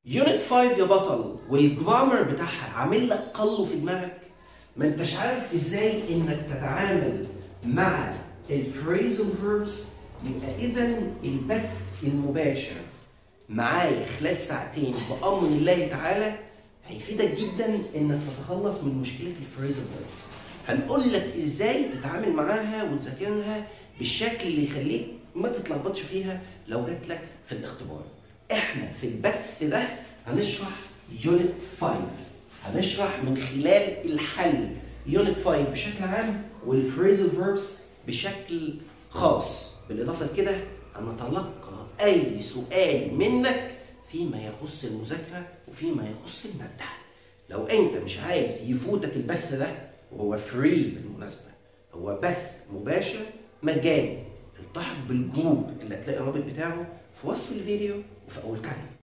يونت 5 يا بطل والجرامر بتاعها عامل لك قلو في دماغك ما انتش عارف ازاي انك تتعامل مع الفريزل فيربس يبقى اذا البث المباشر معايا خلال ساعتين بامر الله تعالى هيفيدك جدا انك تتخلص من مشكله الفريزل فيربس هنقول لك ازاي تتعامل معاها وتذاكرها بالشكل اللي يخليك ما تتلخبطش فيها لو جات لك في الاختبار احنا في البث ده هنشرح يونت 5 هنشرح من خلال الحل يونت 5 بشكل عام والفريزل فيربس بشكل خاص بالاضافه لكده هنتلقى اي سؤال منك فيما يخص المذاكره وفيما يخص الماده لو انت مش عايز يفوتك البث ده وهو فري بالمناسبه هو بث مباشر مجاني التحق بالجروب اللي هتلاقي الرابط بتاعه في وصف الفيديو وفي اول تعليق